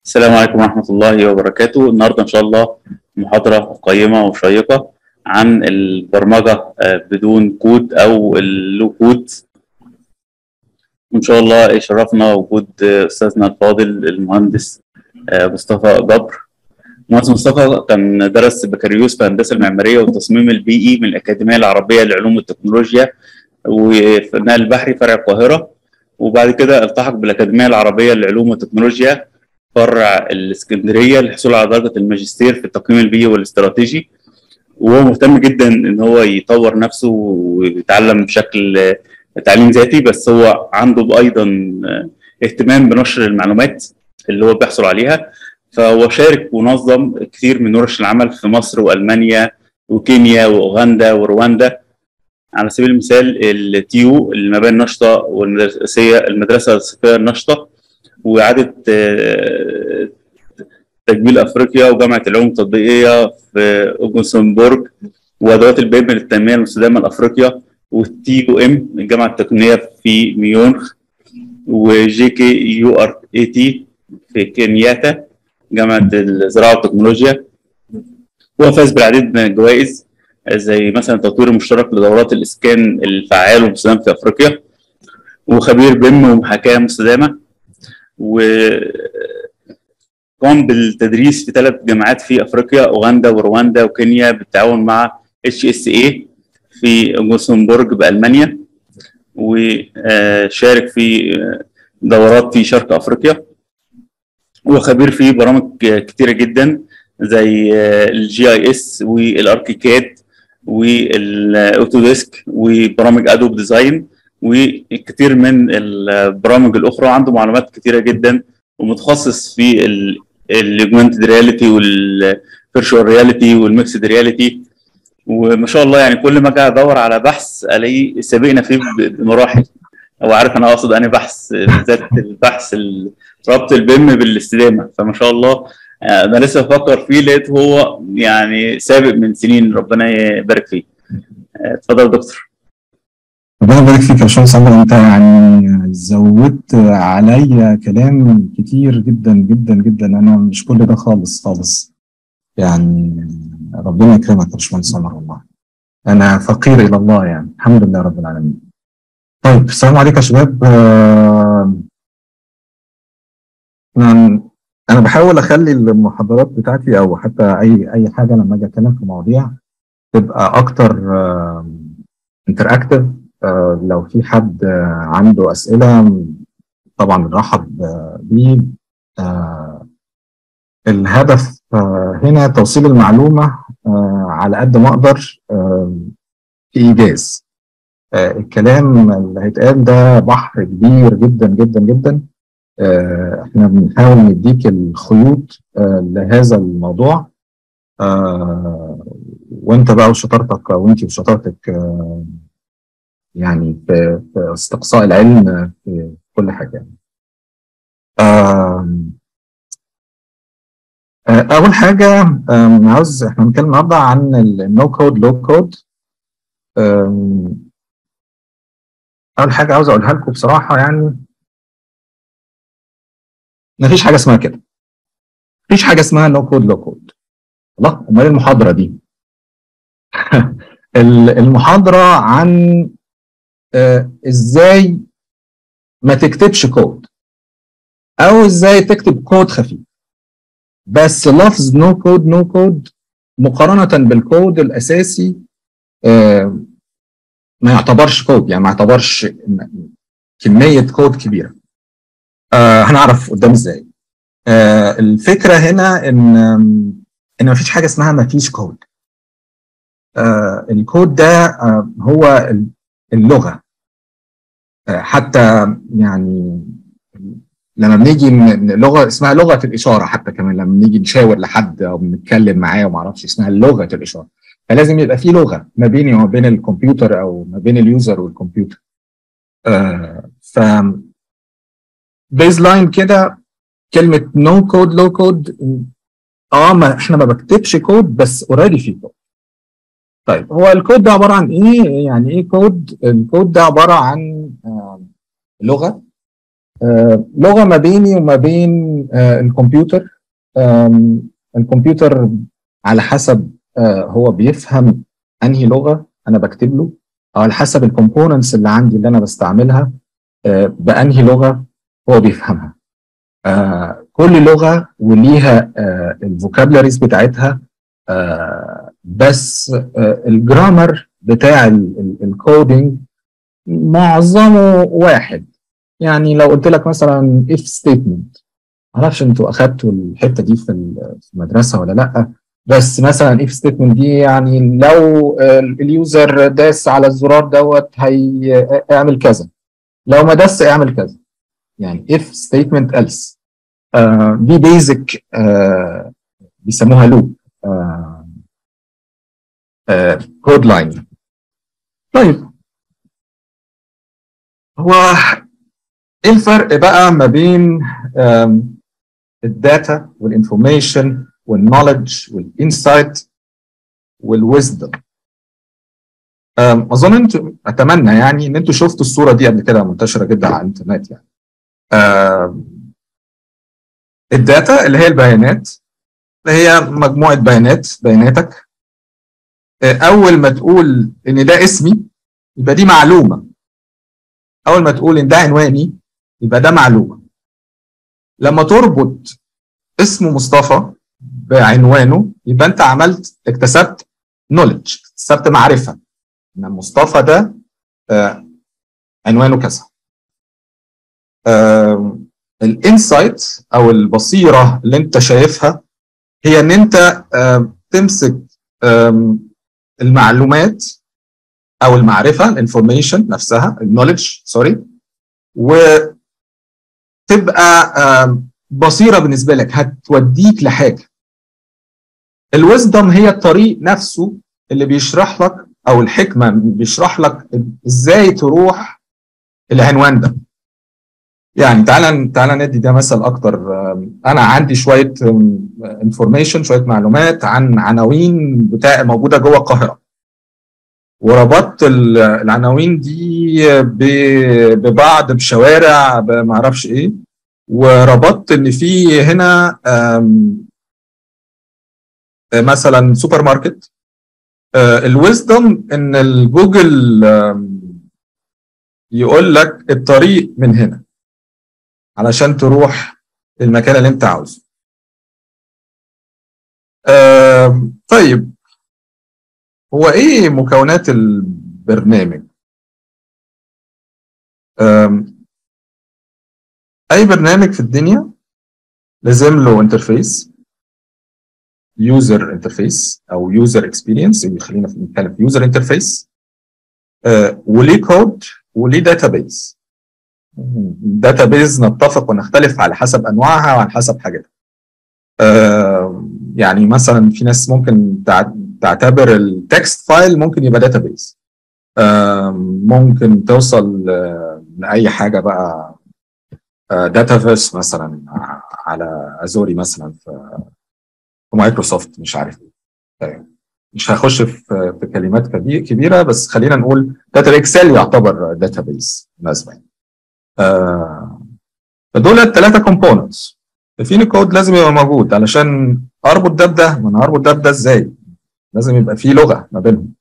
السلام عليكم ورحمة الله وبركاته النهاردة إن شاء الله محاضرة قيمة وشيقة عن البرمجة آه، بدون كود أو اللو كود وإن شاء الله يشرفنا وجود آه، أستاذنا الفاضل المهندس آه، مصطفى جبر مهندس مصطفى كان درس بكالوريوس في الهندسة المعمارية والتصميم البيئي من الأكاديمية العربية للعلوم والتكنولوجيا وفي النقل البحري فرع القاهرة وبعد كده التحق بالأكاديمية العربية للعلوم والتكنولوجيا فرع الاسكندريه للحصول على درجه الماجستير في التقييم البيئي والاستراتيجي وهو مهتم جدا ان هو يطور نفسه ويتعلم بشكل تعليم ذاتي بس هو عنده ايضا اهتمام بنشر المعلومات اللي هو بيحصل عليها فهو شارك ونظم كثير من ورش العمل في مصر والمانيا وكينيا واوغندا ورواندا على سبيل المثال التيو المباني النشطه والمدرسيه المدرسه الصيفيه النشطه واعاده آه، تجميل افريقيا وجامعه العلوم التطبيقيه في اوجنسنبورج وادوات البيم للتنميه المستدامه لافريقيا والتي يو ام الجامعه التقنيه في ميونخ وجي كي يو ار اي تي في كينياتا جامعه الزراعه والتكنولوجيا هو فاز بالعديد من الجوائز زي مثلا التطوير المشترك لدورات الاسكان الفعال والمستدام في افريقيا وخبير بيم ومحاكاه مستدامه وقام بالتدريس في ثلاث جامعات في افريقيا اوغندا ورواندا وكينيا بالتعاون مع اتش اس اي في جوسنبورج بالمانيا وشارك في دورات في شرق افريقيا وخبير في برامج كتيره جدا زي الجي اي اس والاركيكاد والاوتوديسك وبرامج ادوب ديزاين وكثير من البرامج الاخرى عنده معلومات كثيره جدا ومتخصص في الاجمنتد رياليتي والفيرشوال رياليتي والميكسد رياليتي وما شاء الله يعني كل ما اجي ادور على بحث الاقي سابقنا فيه بمراحل هو عارف انا اقصد اني بحث بالذات البحث ربط البيم بالاستدامه فما شاء الله انا لسه بفكر فيه لقيت هو يعني سابق من سنين ربنا يبارك فيه اتفضل يا دكتور ربنا يبارك فيك يا باشمهندس عمرو انت يعني زودت عليا كلام كتير جدا جدا جدا انا مش كل ده خالص خالص يعني ربنا يكرمك يا باشمهندس عمر والله انا فقير الى الله يعني الحمد لله رب العالمين طيب السلام عليكم يا شباب آه، انا انا بحاول اخلي المحاضرات بتاعتي او حتى اي اي حاجه لما اجي اتكلم في مواضيع تبقى اكتر انتراكتيف آه، لو في حد آه، عنده اسئله طبعا بنرحب آه، بيه الهدف هنا توصيل المعلومه على قد ما اقدر في ايجاز الكلام اللي هيتقال ده بحر كبير جدا جدا جدا احنا بنحاول نديك الخيوط لهذا الموضوع وانت بقى وشطارتك وانت وشطارتك يعني في, في استقصاء العلم في كل حاجه اول حاجه عاوز احنا بنتكلم النهارده عن النو كود لو كود اول حاجه عاوز اقولها لكم بصراحه يعني ما فيش حاجه اسمها كده مفيش حاجه اسمها نو كود لو كود الله امال المحاضره دي المحاضره عن آه ازاي ما تكتبش كود او ازاي تكتب كود خفيف بس لفظ نو كود نو كود مقارنه بالكود الاساسي آه ما يعتبرش كود يعني ما يعتبرش كميه كود كبيره آه هنعرف قدام ازاي آه الفكره هنا ان ان ما فيش حاجه اسمها ما فيش كود آه الكود ده آه هو اللغه آه حتى يعني لما بنيجي لغه اسمها لغه الاشاره حتى كمان لما بنيجي نشاور لحد او بنتكلم معاه وما اعرفش اسمها لغه الاشاره فلازم يبقى في لغه ما بيني وما بين الكمبيوتر او ما بين اليوزر والكمبيوتر آه ف بيز لاين كده كلمه نو كود لو كود اه ما احنا ما بكتبش كود بس اوريدي في كود طيب هو الكود ده عباره عن ايه يعني ايه كود الكود ده عباره عن آه لغه آه، لغه ما بيني وما بين آه، الكمبيوتر آم، الكمبيوتر على حسب آه، هو بيفهم انهي لغه انا بكتب له او على حسب الكومبوننتس اللي عندي اللي انا بستعملها آه، بانهي لغه هو بيفهمها آه، كل لغه وليها الفوكابلريز بتاعتها آه، بس آه، الجرامر بتاع الكودينج معظمه واحد يعني لو قلت لك مثلا if statement معرفش انتوا اخدتوا الحته دي في ال- في المدرسه ولا لا بس مثلا if statement دي يعني لو آه، اليوزر داس على الزرار دوت هيعمل كذا لو ما داس اعمل كذا يعني if statement else آه، دي بيزك بيسموها لوب كود لاين طيب هو ايه الفرق بقى ما بين آم، الداتا والانفورميشن والنولج والانسايت والويزدم اظن انتوا اتمنى يعني ان انتوا شفتوا الصوره دي قبل كده منتشره جدا على الانترنت يعني آم، الداتا اللي هي البيانات اللي هي مجموعه بيانات بياناتك آه، اول ما تقول ان ده اسمي يبقى دي معلومه اول ما تقول ان ده عنواني يبقى ده معلومه لما تربط اسمه مصطفى بعنوانه يبقى انت عملت اكتسبت نولج اكتسبت معرفه ان مصطفى ده آه عنوانه كذا آه الانسايت او البصيره اللي انت شايفها هي ان انت آه تمسك آه المعلومات او المعرفه الانفورميشن نفسها النولج سوري وتبقى آه بصيره بالنسبه لك هتوديك لحاجه الويزدم هي الطريق نفسه اللي بيشرح لك او الحكمه بيشرح لك ازاي تروح العنوان ده يعني تعالى تعالى ندي ده مثل اكتر انا عندي شويه انفورميشن شويه معلومات عن عناوين بتاع موجوده جوه القاهره وربطت العناوين دي ببعض بشوارع ما اعرفش ايه وربطت ان في هنا مثلا سوبر ماركت الويزدم ان الجوجل يقول لك الطريق من هنا علشان تروح المكان اللي انت عاوزه طيب هو ايه مكونات البرنامج اي برنامج في الدنيا لازم له انترفيس يوزر انترفيس او يوزر اكسبيرينس خلينا نتكلم في يوزر انترفيس وليه كود وليه داتابيز داتابيز نتفق ونختلف على حسب انواعها وعلى حسب حاجاتها آه يعني مثلا في ناس ممكن تعتبر التكست فايل ممكن يبقى داتابيز آه ممكن توصل آه لاي حاجه بقى داتافيس مثلا على ازوري مثلا في في مايكروسوفت مش عارف ايه مش هخش في في كلمات كبيره بس خلينا نقول داتا اكسل يعتبر داتابيز مثلا آه فدول الثلاثه كومبوننتس في كود لازم يبقى موجود علشان اربط ده بده ما انا اربط ده بده ازاي لازم يبقى في لغه ما بينهم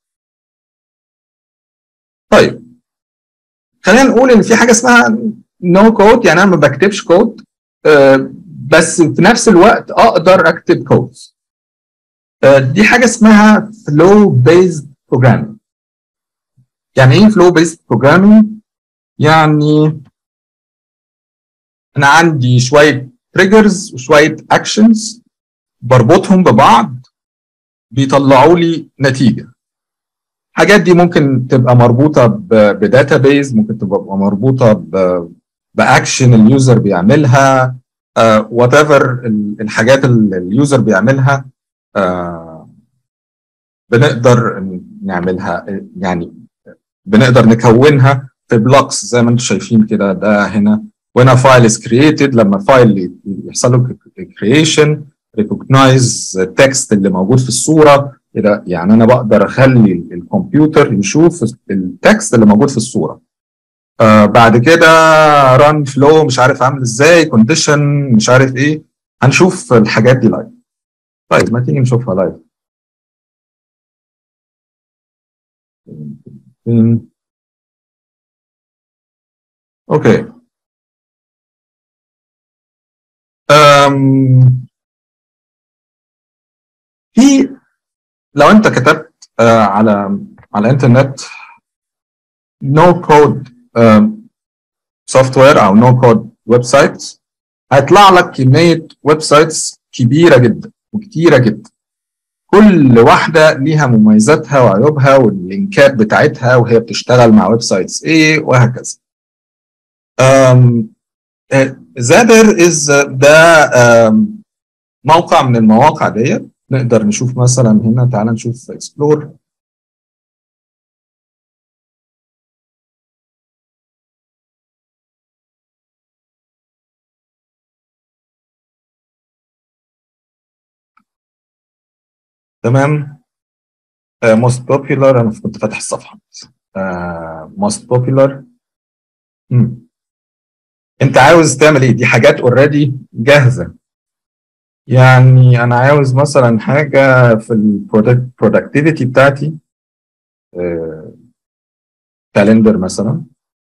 طيب خلينا نقول ان في حاجه اسمها نو كود يعني انا ما بكتبش كود آه بس في نفس الوقت اقدر اكتب كود آه دي حاجه اسمها فلو بيزد بروجرامينج يعني ايه فلو بيزد بروجرامينج يعني انا عندي شويه تريجرز وشويه اكشنز بربطهم ببعض بيطلعوا لي نتيجه الحاجات دي ممكن تبقى مربوطه بداتا بيز ممكن تبقى مربوطه باكشن اليوزر بيعملها وات uh, ايفر الحاجات اللي اليوزر بيعملها uh, بنقدر نعملها يعني بنقدر نكونها في بلوكس زي ما انتم شايفين كده ده هنا when a file is created لما فايل يحصل له creation recognize التكست اللي موجود في الصوره كده يعني انا بقدر اخلي الكمبيوتر يشوف التكست اللي موجود في الصوره آه بعد كده ران فلو مش عارف عامل ازاي كونديشن مش عارف ايه هنشوف الحاجات دي لايف طيب ما تيجي نشوفها لايف اوكي أم في لو انت كتبت آه على على الانترنت نو كود سوفت وير او نو كود ويب سايتس هيطلع لك كميه ويب سايتس كبيره جدا وكتيره جدا كل واحده ليها مميزاتها وعيوبها واللينكات بتاعتها وهي بتشتغل مع ويب سايتس ايه وهكذا um, زابر از ده um, موقع من المواقع ديت نقدر نشوف مثلا هنا تعال نشوف اكسبلور تمام موست بوبيلر انا كنت فاتح الصفحه موست بوبيلر انت عاوز تعمل ايه دي حاجات اوريدي جاهزه يعني انا عاوز مثلا حاجه في البرودكتيفيتي بتاعتي كالندر مثلا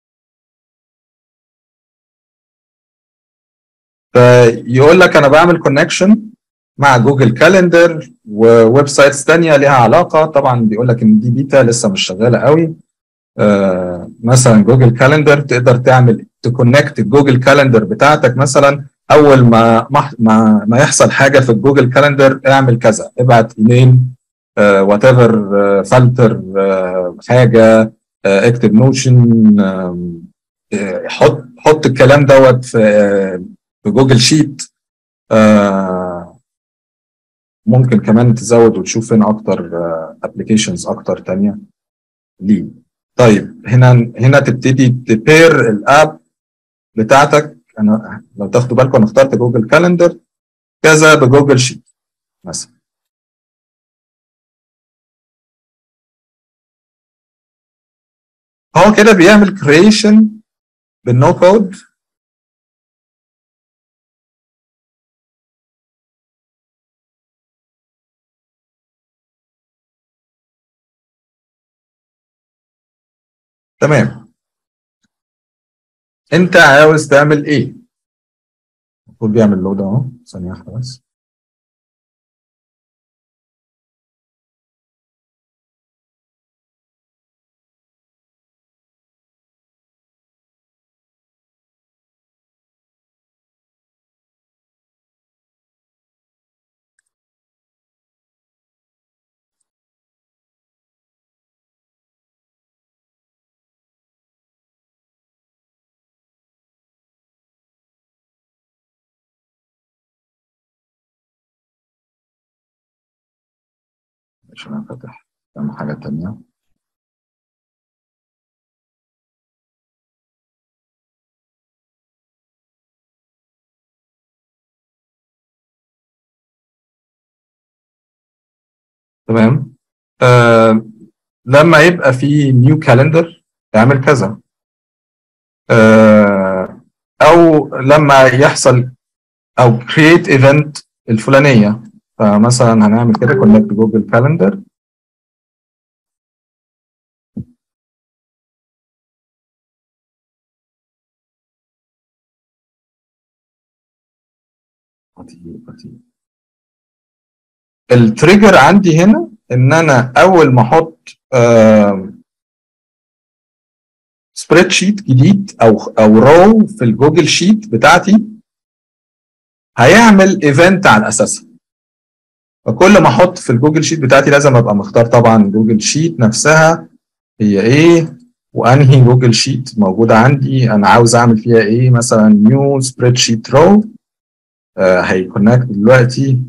فيقول لك انا بعمل كونكشن مع جوجل كالندر وويب سايتس تانية ليها علاقة طبعا بيقول لك ان دي بيتا لسه مش شغالة قوي آه مثلا جوجل كالندر تقدر تعمل تكونكت الجوجل كالندر بتاعتك مثلا اول ما ما ما يحصل حاجة في الجوجل كالندر اعمل كذا ابعت ايميل وات ايفر فلتر حاجة آه اكتب نوشن آه حط حط الكلام دوت في في جوجل شيت ممكن كمان تزود وتشوف هنا اكتر ابلكيشنز اكتر تانية ليه طيب هنا هنا تبتدي تبير الاب بتاعتك انا لو تاخدوا بالكم انا اخترت جوجل كالندر كذا بجوجل شيت مثلا هو كده بيعمل كرييشن بالنو كود تمام انت عاوز تعمل ايه المفروض بيعمل لود اهو ثانيه واحده بس عشان انا فاتح كام حاجه تانية تمام آه لما يبقى في نيو كالندر اعمل كذا آه او لما يحصل او create ايفنت الفلانيه فمثلا هنعمل كده كونكت جوجل كالندر التريجر عندي هنا ان انا اول ما احط سبريد شيت جديد او او رو في الجوجل شيت بتاعتي هيعمل ايفنت على اساسها فكل ما احط في الجوجل شيت بتاعتي لازم ابقى مختار طبعا جوجل شيت نفسها هي ايه وانهي جوجل شيت موجوده عندي انا عاوز اعمل فيها ايه مثلا نيو سبريد شيت رو هيكونكت دلوقتي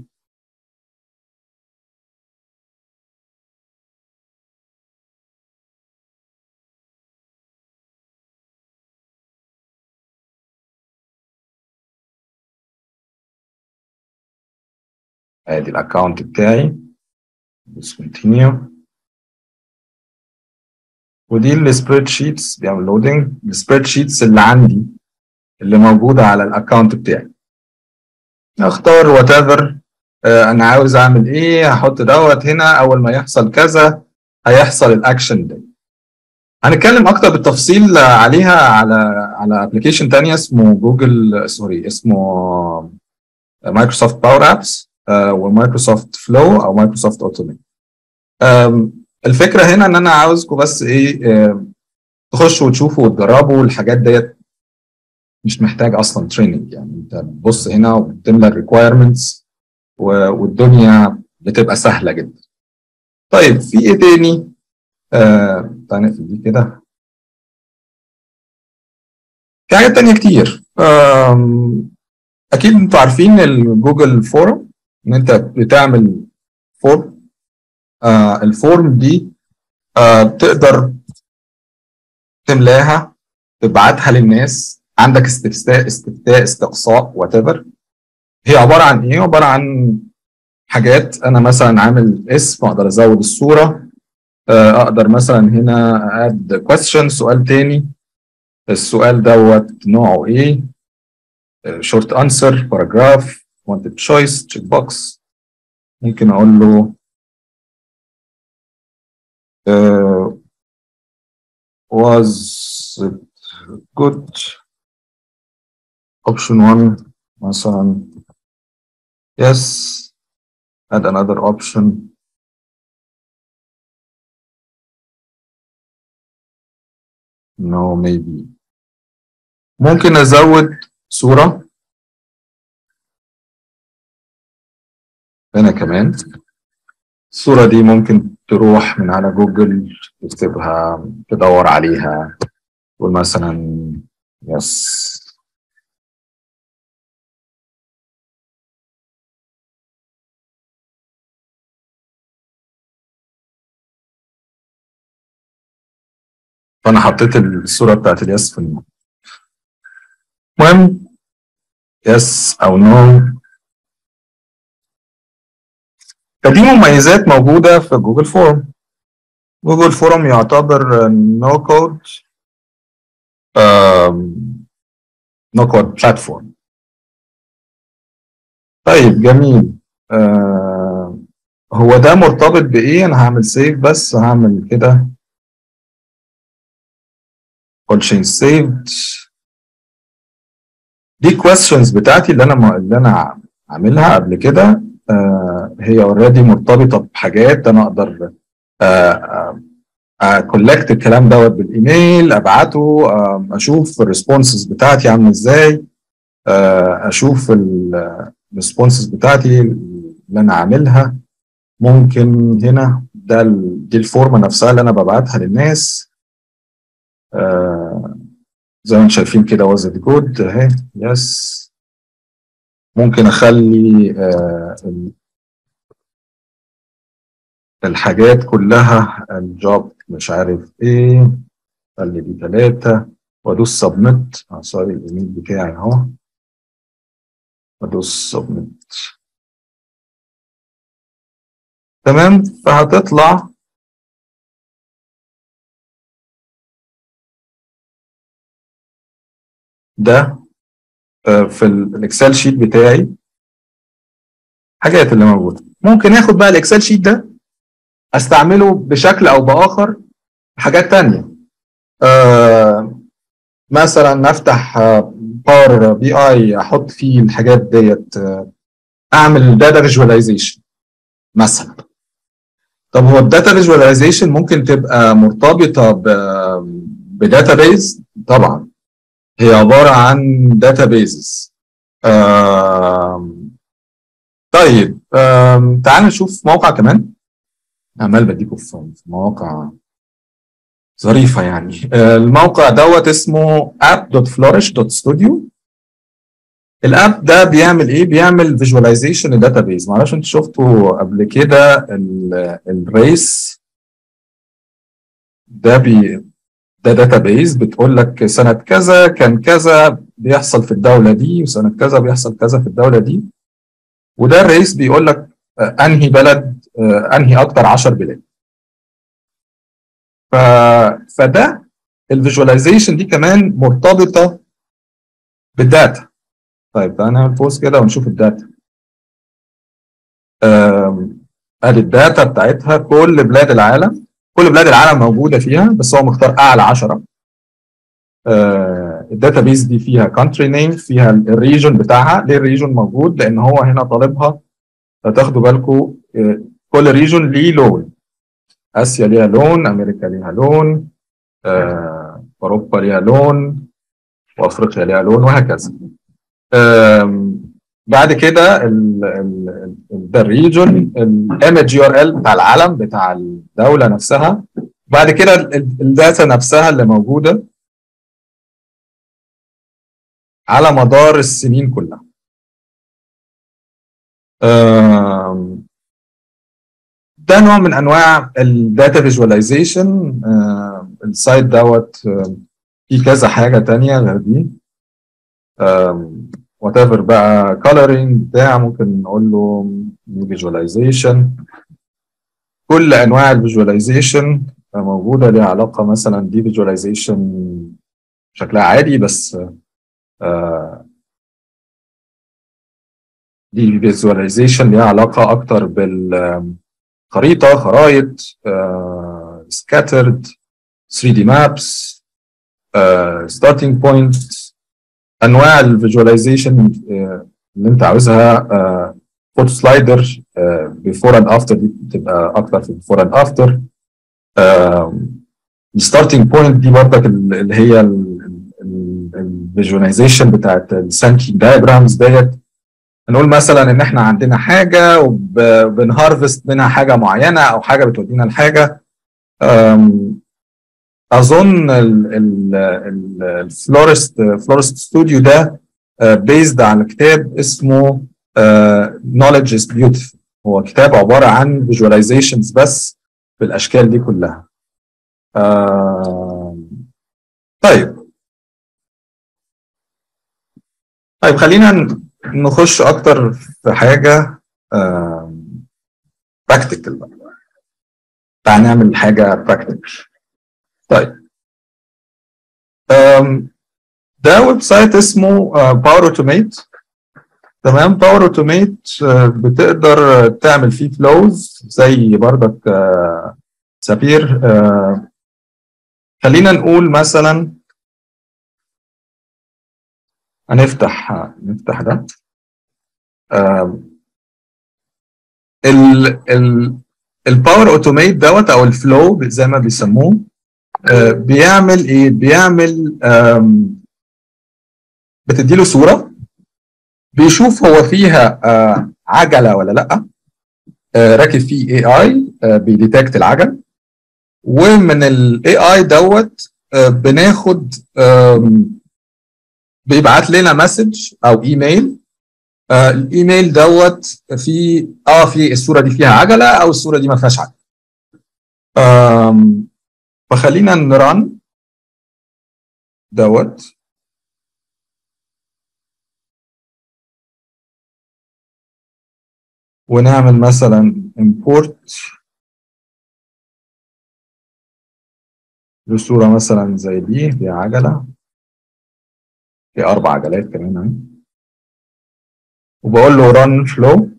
ادي الاكونت بتاعي بس continue ودي السبريد شيتس بيعمل لودنج السبريد شيتس اللي عندي اللي موجوده على الاكونت بتاعي اختار وات ايفر انا عاوز اعمل ايه هحط دوت هنا اول ما يحصل كذا هيحصل الاكشن ده هنتكلم اكتر بالتفصيل عليها على على ابلكيشن تانية اسمه جوجل سوري اسمه مايكروسوفت باور ابس ومايكروسوفت فلو او مايكروسوفت اوتوميت الفكره هنا ان انا عاوزكم بس ايه تخشوا وتشوفوا وتجربوا الحاجات ديت مش محتاج اصلا تريننج يعني انت بتبص هنا وبتملى الريكوايرمنتس والدنيا بتبقى سهله جدا طيب في ايه تاني آه تعالى نقفل دي كده في حاجات تانية كتير اكيد انتوا عارفين الجوجل فورم ان انت بتعمل فورم آه الفورم دي آه تقدر تملاها تبعتها للناس عندك استفتاء استفتاء استقصاء وات هي عباره عن ايه؟ عباره عن حاجات انا مثلا عامل اسم اقدر ازود الصوره اقدر مثلا هنا اد كويستشن سؤال تاني السؤال دوت نوعه ايه شورت انسر باراجراف wanted choice check box ممكن اقول له uh, was it good option 1 مثلا yes add another option no maybe ممكن ازود صورة هنا كمان الصورة دي ممكن تروح من على جوجل تكتبها تدور عليها تقول مثلا يس فانا حطيت الصوره بتاعت اليس في النو المهم يس او نو فدي مميزات موجوده في جوجل فورم جوجل فورم يعتبر نو كود نو كود بلاتفورم طيب جميل uh, هو ده مرتبط بايه انا هعمل سيف بس هعمل كده all chain saved دي questions بتاعتي اللي انا اللي انا عاملها قبل كده آه هي اوريدي مرتبطه بحاجات انا اقدر كولكت الكلام دوت بالايميل ابعته آه اشوف الريسبونسز بتاعتي عامله ازاي آه اشوف الريسبونسز بتاعتي اللي انا عاملها ممكن هنا ده دي الفورمه نفسها اللي انا ببعتها للناس آه زي ما انتم شايفين كده was it good اهي يس ممكن اخلي آه الحاجات كلها الجوب مش عارف ايه خلي دي ثلاثة وادوس سبميت اه سوري الايميل بتاعي اهو وادوس سبميت تمام فهتطلع ده في الاكسل شيت بتاعي حاجات اللي موجوده ممكن اخد بقى الاكسل شيت ده استعمله بشكل او باخر حاجات تانية آه مثلا افتح باور بي اي احط فيه الحاجات ديت اعمل داتا فيجواليزيشن مثلا طب هو الداتا فيجواليزيشن ممكن تبقى مرتبطه بداتا بيز طبعا هي عباره عن داتا بيزز طيب تعال نشوف موقع كمان عمال بديكم في مواقع ظريفة يعني الموقع دوت اسمه app.flourish.studio الاب ده بيعمل ايه؟ بيعمل فيجواليزيشن لداتابيز معرفش انتوا شفتوا قبل كده الريس ده بي ده داتابيز بتقول لك سنة كذا كان كذا بيحصل في الدولة دي وسنة كذا بيحصل كذا في الدولة دي وده الرئيس بيقول لك انهي بلد انهي اكتر 10 بلاد ف... فده الفيجواليزيشن دي كمان مرتبطه بالداتا طيب تعالى نعمل بوز كده ونشوف الداتا آم، ادي الداتا بتاعتها كل بلاد العالم كل بلاد العالم موجوده فيها بس هو مختار اعلى 10 الداتا بيز دي فيها كونتري نيم فيها الريجن بتاعها ليه الريجن موجود لان هو هنا طالبها تاخدوا بالكم آه، كل ريجن ليه لون اسيا ليها لون امريكا ليها لون آه، اوروبا ليها لون وافريقيا ليها لون وهكذا آم، بعد كده ال- ال- ال- ده الريجن الايمج يو ار ال بتاع العلم بتاع الدوله نفسها بعد كده ال- ال- الداتا نفسها اللي موجوده على مدار السنين كلها آم، ده نوع من انواع الداتا فيجواليزيشن السايت دوت آم، في كذا حاجه تانية غير دي وات ايفر بقى كولرنج بتاع ممكن نقول له فيجواليزيشن كل انواع الفيجواليزيشن موجوده ليها علاقه مثلا دي فيجواليزيشن شكلها عادي بس آه، دي فيجواليزيشن ليها علاقه اكتر بالخريطه خرائط سكاترد 3 دي مابس ستارتنج بوينت انواع الفيجواليزيشن اللي انت عاوزها فوتو سلايدر بيفور اند افتر دي بتبقى اكتر في بيفور اند افتر الستارتنج بوينت دي برضك ال- اللي هي الفيجواليزيشن بتاعت السانكي دايجرامز ديت نقول مثلا ان احنا عندنا حاجه وبنهارفست منها حاجه معينه او حاجه بتودينا لحاجه أم، اظن الفلورست فلورست ستوديو ده بيزد على كتاب اسمه نوليدج از بيوتيفول هو كتاب عباره عن فيجواليزيشنز بس بالاشكال دي كلها آم، طيب طيب خلينا ن- نخش اكتر في حاجه براكتيكال بقى تعال نعمل حاجه براكتيكال طيب أم، ده ويب سايت اسمه باور اوتوميت تمام باور اوتوميت بتقدر تعمل فيه فلوز زي برضك آه، سفير آه، خلينا نقول مثلا هنفتح نفتح ده آم، ال ال الباور اوتوميت دوت او الفلو زي ما بيسموه آه، بيعمل ايه بيعمل آم، بتديله صوره بيشوف هو فيها آه، عجله ولا لا آه، راكب فيه اي اي بيديتكت العجل ومن الاي اي دوت آه، بناخد آم، بيبعت لنا مسج او ايميل آه، الايميل دوت في اه في الصوره دي فيها عجله او الصوره دي ما فيهاش عجله آم، فخلينا نرن دوت ونعمل مثلا import لصورة مثلا زي دي دي عجلة في أربع عجلات كمان أهي وبقول له run flow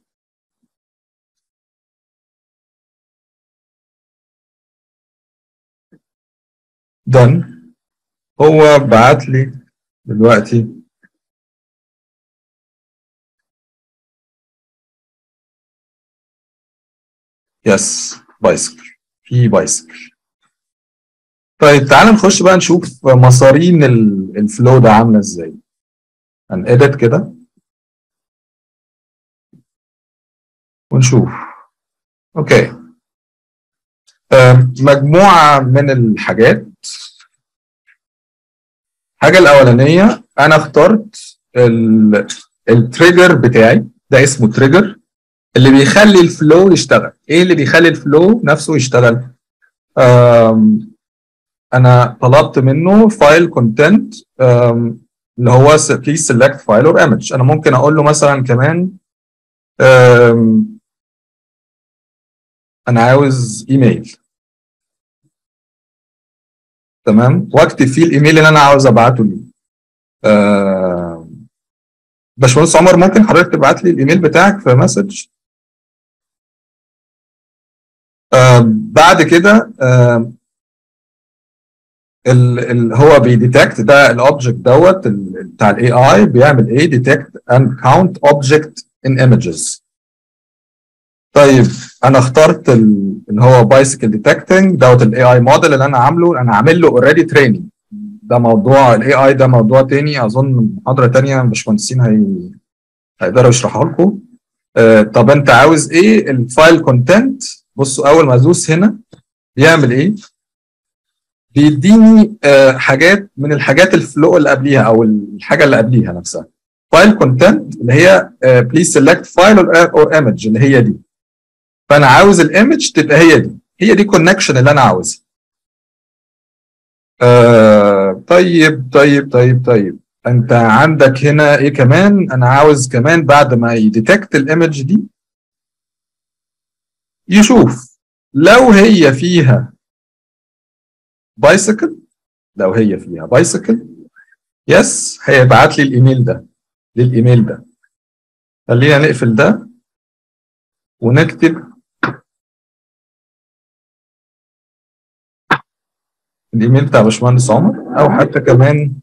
done هو بعت لي دلوقتي يس بايسكل في بايسكل طيب تعال نخش بقى نشوف مصارين ال- الفلو ده عامله ازاي هنedit كده ونشوف اوكي آم، مجموعه من الحاجات الحاجه الاولانيه انا اخترت التريجر بتاعي ده اسمه تريجر اللي بيخلي الفلو يشتغل ايه اللي بيخلي الفلو نفسه يشتغل آم، انا طلبت منه فايل كونتنت اللي هو بليز سيلكت فايل اور ايمج انا ممكن اقول له مثلا كمان آم، انا عاوز ايميل تمام واكتب فيه الايميل اللي انا عاوز ابعته ليه آه باشمهندس عمر ممكن حضرتك تبعت لي الايميل بتاعك في مسج آه بعد كده آه ال ال هو بيديتكت ده الاوبجكت دوت ال- بتاع الاي اي بيعمل ايه ديتكت اند كاونت اوبجكت ان ايمجز طيب انا اخترت ال- اللي هو بايسكل ديتكتنج دوت الاي اي موديل اللي انا عامله انا عامل له اوريدي تريننج ده موضوع الاي اي ده موضوع تاني اظن محاضره تانيه باشمهندسين هي هيقدروا يشرحوا لكم آه طب انت عاوز ايه الفايل كونتنت بصوا اول ما ادوس هنا بيعمل ايه بيديني آه حاجات من الحاجات الفلو اللي قبليها او الحاجه اللي قبليها نفسها فايل كونتنت اللي هي بليز سيلكت فايل اور ايمج اللي هي دي فانا عاوز الايمج تبقى هي دي هي دي كونكشن اللي انا عاوزها آه طيب طيب طيب طيب انت عندك هنا ايه كمان انا عاوز كمان بعد ما يديتكت الايمج دي يشوف لو هي فيها بايسكل لو هي فيها بايسكل يس هيبعت لي الايميل ده للايميل ده خلينا نقفل ده ونكتب الايميل بتاع باشمهندس عمر او حتى كمان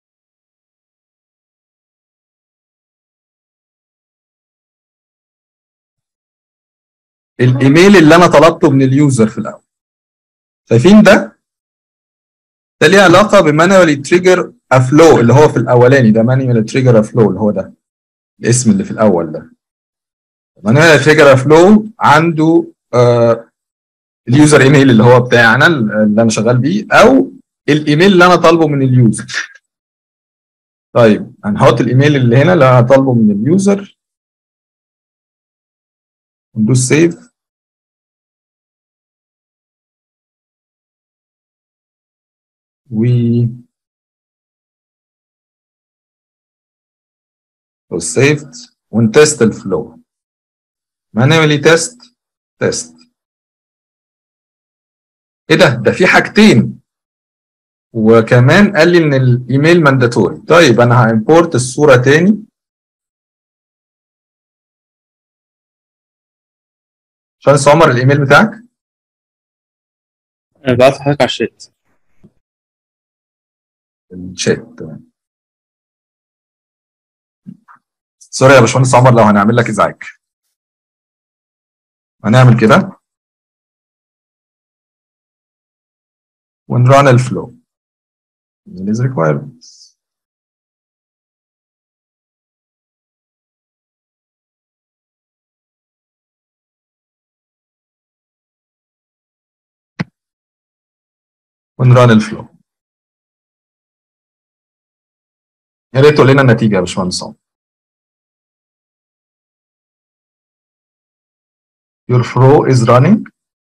الايميل اللي انا طلبته من اليوزر في الاول شايفين ده ده ليه علاقه بمانوالي تريجر افلو اللي هو في الاولاني ده مانوالي تريجر افلو اللي هو ده الاسم اللي في الاول ده مانوالي تريجر افلو عنده آه اليوزر ايميل اللي هو بتاعنا اللي انا شغال بيه او الايميل اللي انا طالبه من اليوزر طيب هنحط الايميل اللي هنا اللي انا طالبه من اليوزر وندوس سيف و سيفد ونتست الفلو manually تيست تيست ايه ده ده في حاجتين وكمان قال لي ان الايميل مانداتوري طيب انا هامبورت الصوره تاني باشمهندس عمر الايميل بتاعك بعت لحضرتك على الشات الشات تمام سوري يا باشمهندس عمر لو هنعمل لك ازعاج هنعمل كده ونران الفلو is requirements ونران الفلو يا ريت تقول لنا النتيجه يا باشمهندس عمر Your flow is running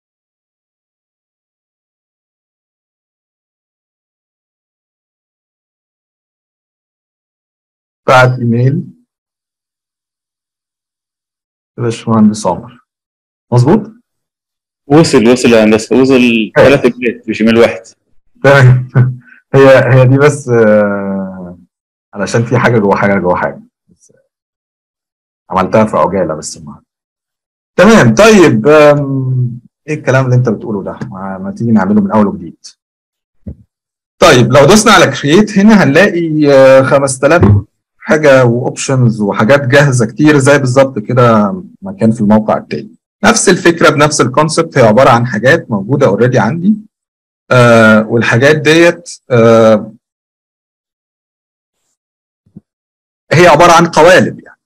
بعت ايميل باشمهندس عمر مظبوط؟ وصل وصل يا هندسه وصل ثلاث ايميلات مش ايميل واحد تمام هي هي دي بس آه، علشان في حاجه جوه حاجه جوه حاجه بس عملتها في عجاله بس ما تمام طيب آم، ايه الكلام اللي انت بتقوله ده؟ ما, ما تيجي نعمله من اول وجديد. طيب لو دوسنا على كرييت هنا هنلاقي آه، 5000 حاجه واوبشنز وحاجات جاهزه كتير زي بالظبط كده ما كان في الموقع التاني. نفس الفكره بنفس الكونسبت هي عباره عن حاجات موجوده اوريدي عندي آه والحاجات ديت آه هي عباره عن قوالب يعني.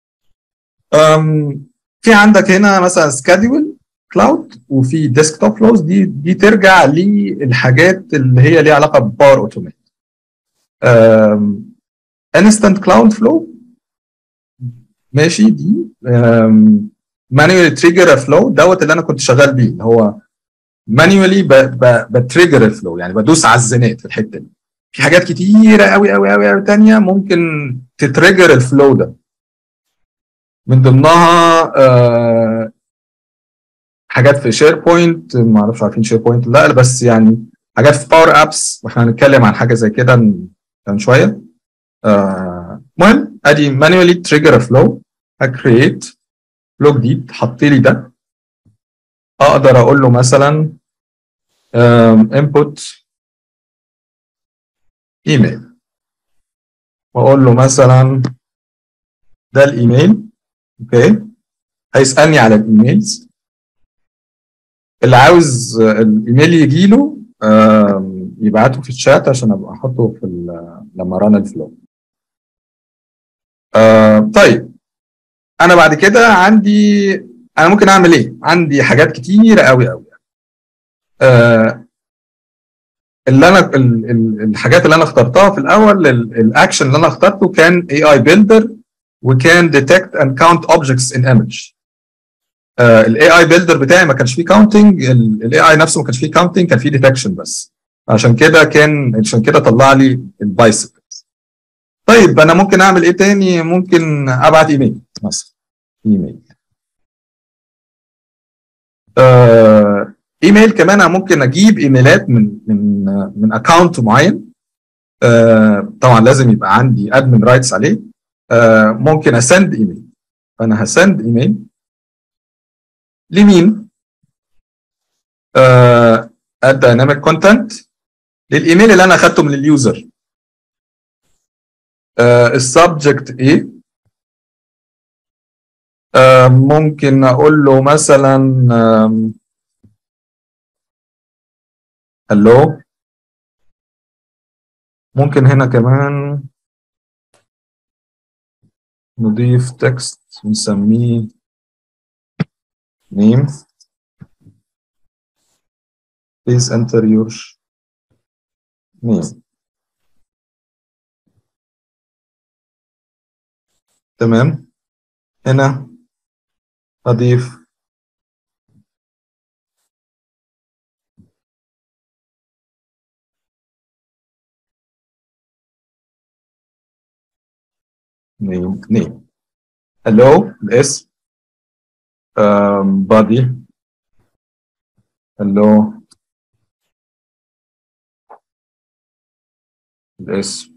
أم، في عندك هنا مثلا سكادول كلاود وفي ديسكتوب فلوز دي دي ترجع للحاجات اللي هي ليها علاقه بباور اوتوميت انستنت كلاود فلو ماشي دي مانوال تريجر فلو دوت اللي انا كنت شغال بيه اللي هو مانوالي بتريجر الفلو يعني بدوس على الزنات في الحته دي في حاجات كتيره قوي قوي قوي قوي تانية ممكن تتريجر الفلو ده من ضمنها آه، حاجات في شير بوينت ما اعرفش عارفين شير بوينت لا بس يعني حاجات في باور ابس واحنا هنتكلم عن حاجه زي كده كمان شويه آه، المهم ادي مانوالي تريجر فلو هكريت فلو جديد حط لي ده اقدر اقول له مثلا انبوت ايميل واقول له مثلا ده الايميل اوكي هيسالني على الايميلز اللي عاوز الايميل يجي له يبعته في الشات عشان ابقى احطه في لما ران الفلو طيب انا بعد كده عندي انا ممكن اعمل ايه عندي حاجات كتيره قوي قوي آه اللي انا ال ال الحاجات اللي انا اخترتها في الاول الاكشن اللي انا اخترته كان اي اي بيلدر وكان ديتكت اند كاونت اوبجكتس ان ايمج الاي اي بيلدر بتاعي ما كانش فيه كاونتنج الاي اي نفسه ما كانش فيه كاونتنج كان فيه ديتكشن بس عشان كده كان عشان كده طلع لي البايسبل طيب انا ممكن اعمل ايه تاني ممكن ابعت ايميل مثلا ايميل آه ايميل كمان انا ممكن اجيب ايميلات من من من اكونت معين آه طبعا لازم يبقى عندي ادمن رايتس عليه آه ممكن اسند ايميل فانا هسند ايميل لمين؟ آه الدايناميك كونتنت للايميل اللي انا اخدته من اليوزر آه السبجكت ايه؟ آه ممكن اقول له مثلا هلو ممكن هنا كمان نضيف تكست ونسميه name please enter your name تمام هنا أضيف name name hello الاسم um, body hello الاسم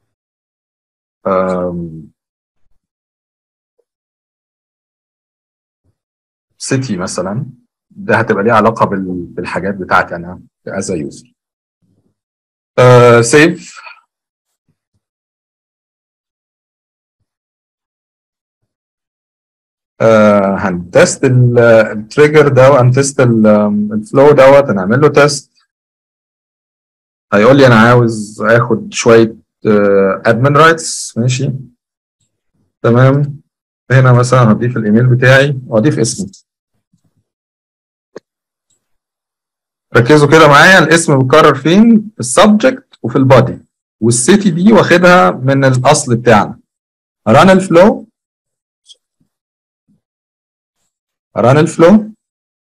um, city مثلا ده هتبقى ليه علاقة بال- بالحاجات بتاعتي أنا as a user uh, save آه هنتست التريجر ده وهنتست الفلو دوت هنعمل له تيست هيقول لي انا عاوز اخد شويه ادمن رايتس ماشي تمام هنا مثلا هضيف الايميل بتاعي واضيف اسمي ركزوا كده معايا الاسم متكرر فين في السبجكت وفي البادي والسيتي دي واخدها من الاصل بتاعنا ران الفلو ران الفلو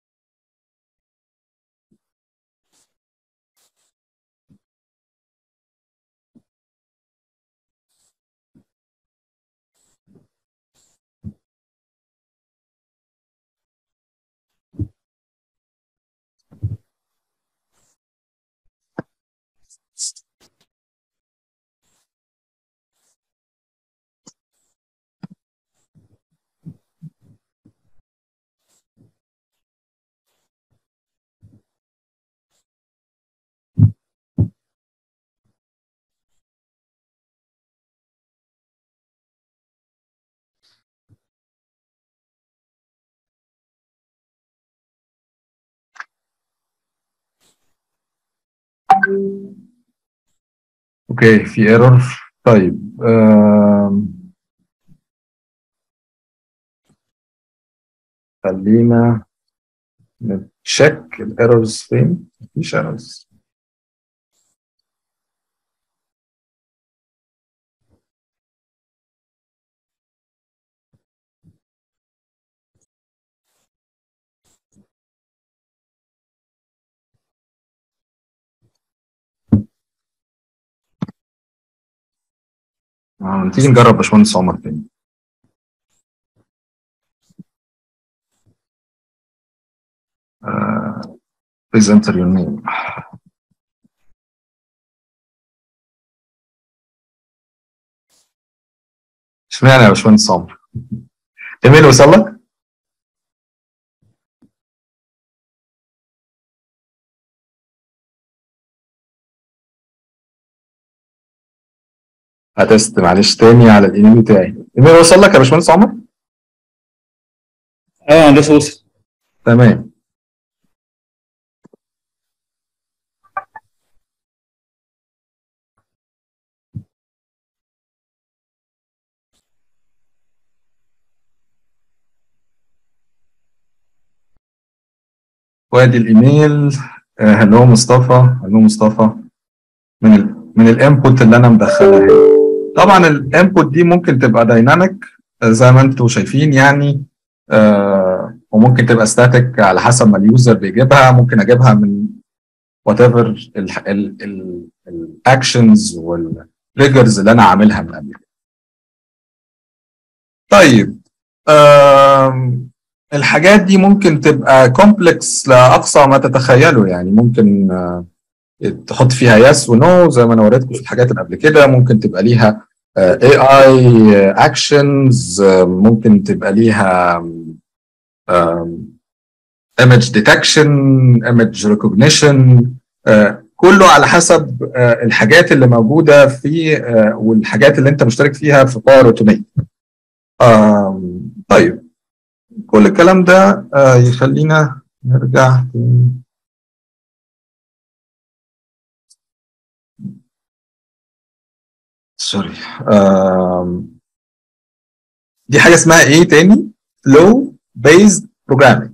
اوكي في ايرور طيب آم، خلينا نتشيك الايرورز فين مفيش ايرورز آه، تيجي نجرب باشمهندس عمر تاني آه، please enter your name اشمعنى يا باشمهندس عمر؟ ايميل وصل لك؟ هتست معلش تاني على الايميل بتاعي الايميل وصل لك يا باشمهندس عمر؟ اه هندسه وصل تمام وادي الايميل آه، هلو مصطفى هلو مصطفى من ال من الانبوت اللي انا مدخلها هنا طبعا الانبوت دي ممكن تبقى دايناميك زي ما انتم شايفين يعني آه وممكن تبقى ستاتيك على حسب ما اليوزر بيجيبها ممكن اجيبها من وات ايفر الاكشنز والتريجرز اللي انا عاملها من قبل كده. طيب آم، الحاجات دي ممكن تبقى كومبلكس لاقصى ما تتخيله يعني ممكن آه، تحط فيها يس ونو زي ما انا وريتكم في الحاجات اللي قبل كده ممكن تبقى ليها اي اي اكشنز ممكن تبقى ليها ايمج ديتكشن ايمج ريكوجنيشن كله على حسب آه، الحاجات اللي موجوده في آه، والحاجات اللي انت مشترك فيها في باور اوتوميت طيب كل الكلام ده آه، يخلينا نرجع تاني. سوري آم، دي حاجه اسمها ايه تاني flow based programming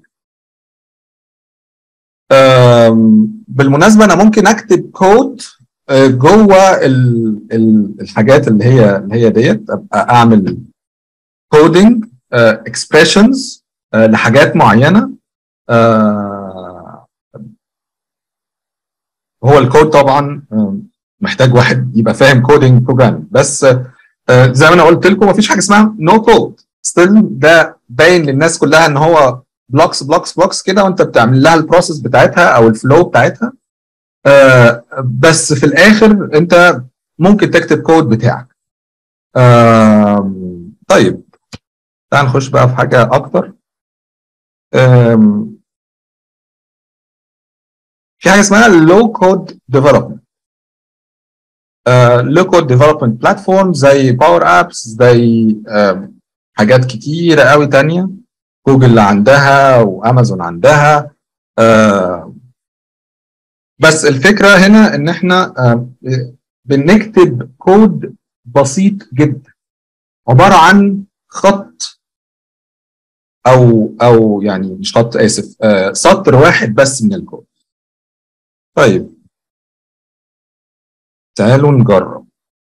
آم، بالمناسبه انا ممكن اكتب كود آه، جوه ال- ال- الحاجات اللي هي اللي هي ديت ابقى اعمل كودنج اكسبريشنز لحاجات معينه آه، هو الكود طبعا آه، محتاج واحد يبقى فاهم كودنج بروجرامينج بس آه، زي ما انا قلت لكم مفيش حاجه اسمها نو كود ستيل ده باين للناس كلها ان هو بلوكس بلوكس بلوكس كده وانت بتعمل لها البروسيس بتاعتها او الفلو بتاعتها آه، بس في الاخر انت ممكن تكتب كود بتاعك آم، طيب تعال نخش بقى في حاجه اكتر آم، في حاجه اسمها لو كود ديفلوبمنت لو كود ديفلوبمنت بلاتفورم زي باور ابس زي آم، حاجات كتيره قوي تانية جوجل عندها وامازون عندها آم، بس الفكره هنا ان احنا آم، بنكتب كود بسيط جدا عباره عن خط او او يعني مش خط اسف آه، سطر واحد بس من الكود طيب تعالوا نجرب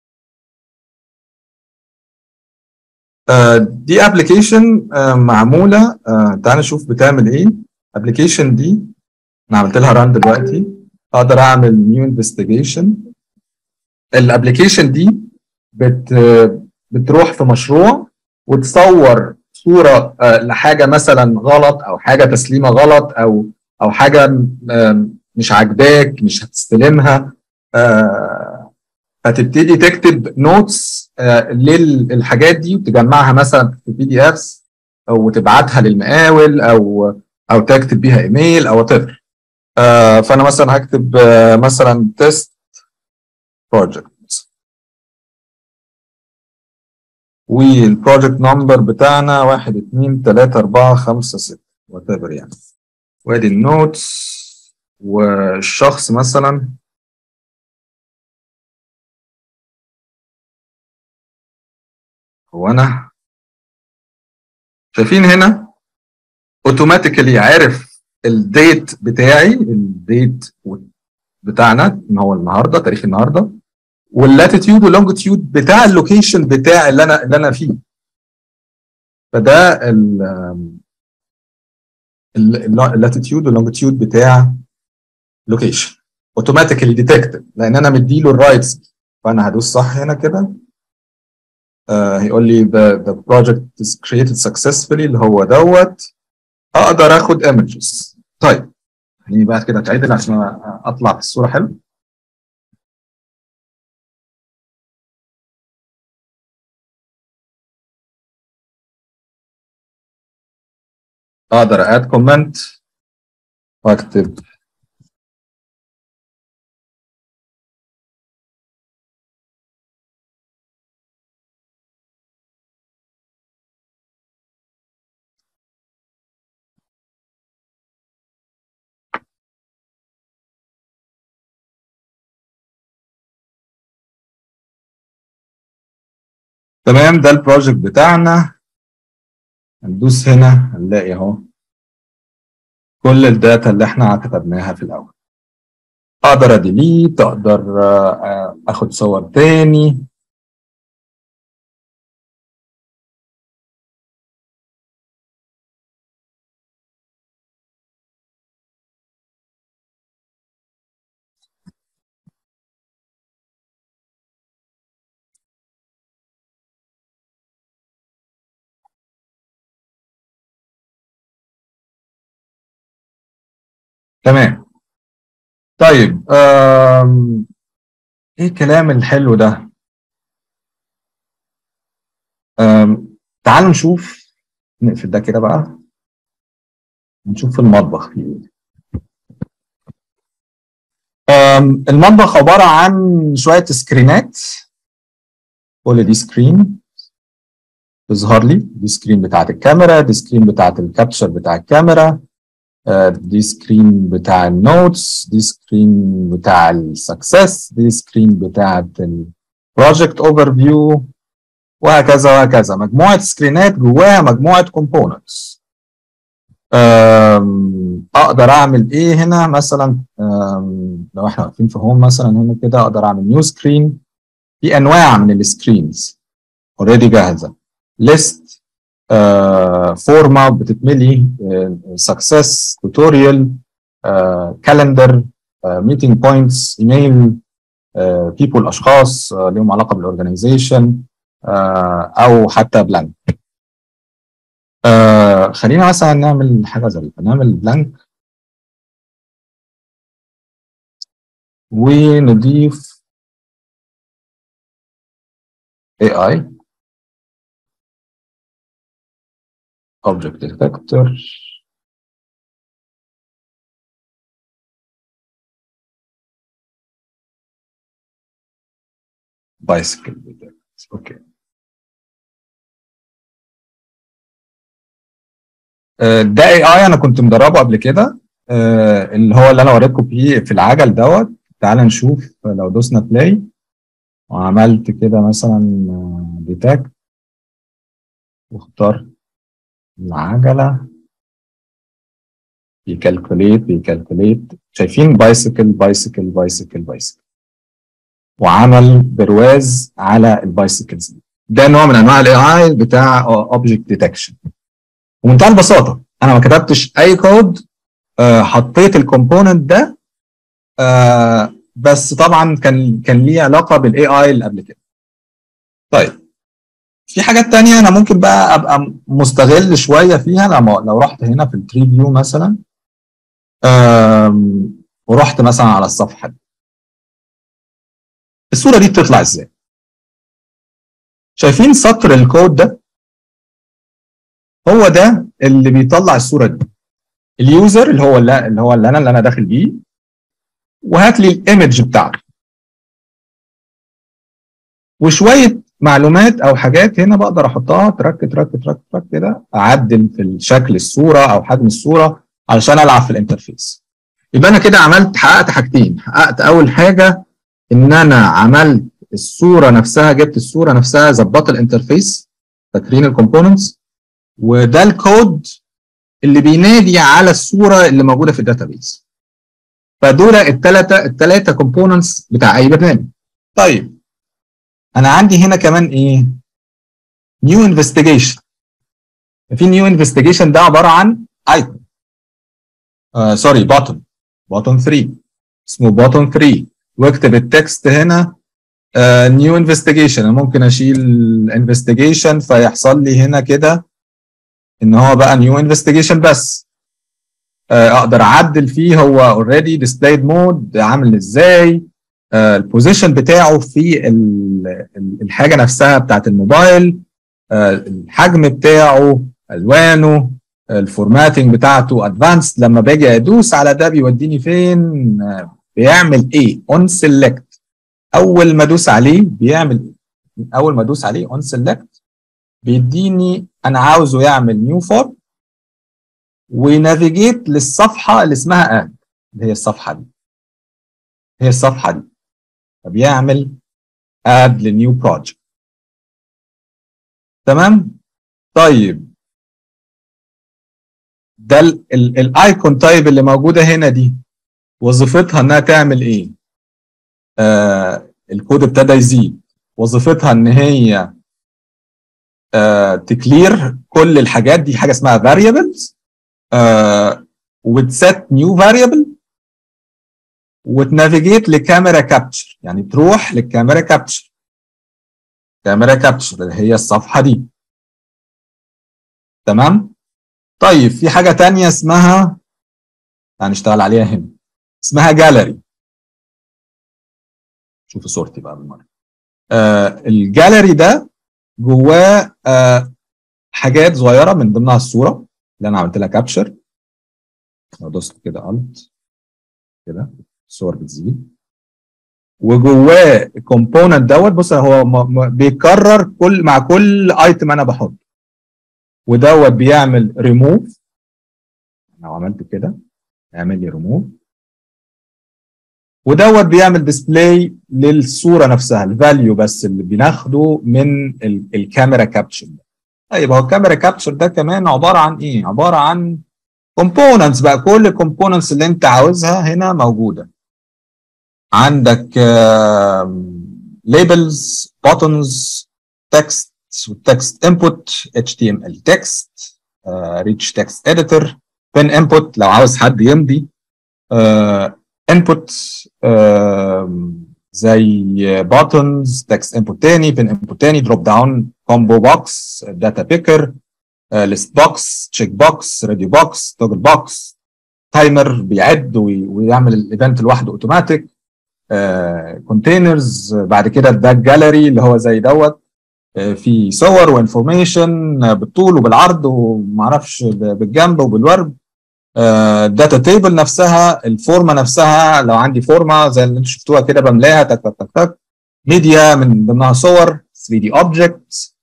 آه، دي ابلكيشن معموله آه، تعال نشوف بتعمل ايه ابلكيشن دي انا عملت لها ران دلوقتي اقدر اعمل نيو انفستيجيشن الابلكيشن دي بت بتروح في مشروع وتصور صوره آه، لحاجه مثلا غلط او حاجه تسليمه غلط او او حاجه آم، مش عاجباك مش هتستلمها آه، فتبتدي تكتب نوتس للحاجات دي وتجمعها مثلا في بي دي افس او تبعتها للمقاول او او تكتب بيها ايميل او وات فانا مثلا هكتب آه، مثلا تيست بروجكت والبروجكت نمبر بتاعنا واحد اتنين تلاتة أربعة خمسة ستة وات يعني وادي النوتس والشخص مثلا هو انا شايفين هنا اوتوماتيكالي عارف الديت بتاعي الديت بتاعنا ان هو النهارده تاريخ النهارده واللاتيتيود واللونجيتيود بتاع اللوكيشن بتاع اللي انا اللي انا فيه فده اللاتيتيود واللونجيتيود بتاع لوكيشن اوتوماتيكالي ديتكتد لان انا مديله الرايتس فانا هدوس صح هنا كده آه هيقول لي the, the project is created successfully اللي هو دوت اقدر اخد images طيب يعني بعد كده تعدل عشان اطلع في الصوره حلو اقدر اد كومنت واكتب تمام ده البروجكت بتاعنا هندوس هنا هنلاقي اهو كل الداتا اللي احنا كتبناها في الاول اقدر اديليت اقدر آه، اخد صور تاني تمام طيب آم، ايه الكلام الحلو ده آم، تعالوا نشوف نقفل ده كده بقى نشوف المطبخ فيه ايه آم، المطبخ عبارة عن شوية سكرينات كل دي سكرين تظهر لي دي سكرين بتاعت الكاميرا دي سكرين بتاعت الكابتشر بتاع الكاميرا آه، دي سكرين بتاع النوتس دي سكرين بتاع السكسس دي سكرين بتاعت البروجكت اوفر فيو وهكذا وهكذا مجموعة سكرينات جواها مجموعة كومبوننتس اقدر اعمل ايه هنا مثلا آم، لو احنا واقفين في هوم مثلا هنا كده اقدر اعمل نيو سكرين في انواع من السكرينز اوريدي جاهزه ليست فورمه بتتملي سكسس توتوريال كالندر ميتنج بوينتس ايميل بيبول اشخاص آه، ليهم علاقه بالاورجنايزيشن او حتى بلانك آه خلينا مثلا نعمل حاجه ظريفه نعمل بلانك ونضيف AI object detector bicycle detector اوكي آه، ده اي اي انا كنت مدربه قبل كده آه، اللي هو اللي انا وريتكم فيه في العجل دوت تعال نشوف لو دوسنا بلاي وعملت كده مثلا ديتاكت واخترت العجلة بيكالكوليت بيكالكوليت شايفين بايسيكل بايسيكل بايسيكل بايسيكل وعمل برواز على البايسيكلز دي ده نوع من انواع الاي اي بتاع اوبجكت ديتكشن ومنتهى البساطه انا ما كتبتش اي كود آه، حطيت الكومبوننت ده آه، بس طبعا كان كان ليه علاقه بالاي اي اللي قبل كده طيب في حاجات تانية انا ممكن بقى ابقى مستغل شويه فيها لما لو رحت هنا في التري فيو مثلا آم، ورحت مثلا على الصفحه دي الصوره دي بتطلع ازاي شايفين سطر الكود ده هو ده اللي بيطلع الصوره دي اليوزر اللي هو اللي, اللي هو اللي انا اللي انا داخل بيه وهات لي الايمج بتاعته وشويه معلومات او حاجات هنا بقدر احطها ترك ترك ترك ترك كده اعدل في شكل الصوره او حجم الصوره علشان العب في الانترفيس يبقى انا كده عملت حققت حاجتين حققت اول حاجه ان انا عملت الصوره نفسها جبت الصوره نفسها ظبطت الانترفيس فاكرين الكومبوننتس وده الكود اللي بينادي على الصوره اللي موجوده في الداتابيس فدول الثلاثه الثلاثه كومبوننتس بتاع اي برنامج طيب انا عندي هنا كمان ايه نيو انفستيجيشن في نيو انفستيجيشن ده عباره عن ايكون آه سوري بوتن بوتن 3 اسمه بوتن 3 واكتب التكست هنا نيو انفستيجيشن انا ممكن اشيل انفستيجيشن فيحصل لي هنا كده ان هو بقى نيو انفستيجيشن بس آه اقدر اعدل فيه هو اوريدي ديسبلايد مود عامل ازاي آه البوزيشن بتاعه في ال- ال- الحاجه نفسها بتاعت الموبايل آه الحجم بتاعه الوانه الفورماتنج بتاعته ادفانسد لما باجي ادوس على ده بيوديني فين بيعمل ايه اون سيلكت اول ما ادوس عليه بيعمل ايه اول ما ادوس عليه اون سيلكت بيديني انا عاوزه يعمل نيو فورم ونافيجيت للصفحه اللي اسمها اد اللي هي الصفحه دي هي الصفحه دي فبيعمل اد لنيو بروجكت تمام طيب ده الايكون طيب اللي موجوده هنا دي وظيفتها انها تعمل ايه آه الكود ابتدى يزيد وظيفتها ان هي آه تكلير كل الحاجات دي حاجه اسمها variables آه وتسيت نيو variable وتنافيجيت لكاميرا كابتشر يعني تروح للكاميرا كابتشر كاميرا كابتشر اللي هي الصفحه دي تمام طيب في حاجه تانية اسمها هنشتغل عليها هنا اسمها جاليري شوفوا صورتي بقى بالمره آه الجاليري ده جواه آه حاجات صغيره من ضمنها الصوره اللي انا عملت لها كابتشر لو دوست كده الت كده الصور بتزيد وجواه الكومبوننت دوت بص هو بيكرر كل مع كل ايتم انا بحطه ودوت بيعمل ريموف لو عملت كده اعمل لي ريموف ودوت بيعمل ديسبلاي للصوره نفسها الفاليو بس اللي بناخده من الكاميرا كابتشر طيب هو الكاميرا كابتشر ده كمان عباره عن ايه؟ عباره عن كومبوننتس بقى كل الكومبوننتس اللي انت عاوزها هنا موجوده عندك ليبلز بوتنز تكست والتكست انبوت HTML تكست ريتش تكست اديتور بين انبوت لو عاوز حد يمضي انبوت زي بوتنز تكست انبوت تاني بين انبوت تاني دروب داون كومبو بوكس داتا بيكر ليست بوكس تشيك بوكس راديو بوكس توجل بوكس تايمر بيعد ويعمل الايفنت لوحده اوتوماتيك كونتينرز بعد كده الباك جاليري اللي هو زي دوت في صور وانفورميشن بالطول وبالعرض ومعرفش بالجنب وبالورب الداتا تيبل نفسها الفورمه نفسها لو عندي فورمه زي اللي انتم شفتوها كده بملاها تك تك تك تك ميديا من ضمنها صور 3 دي اوبجكت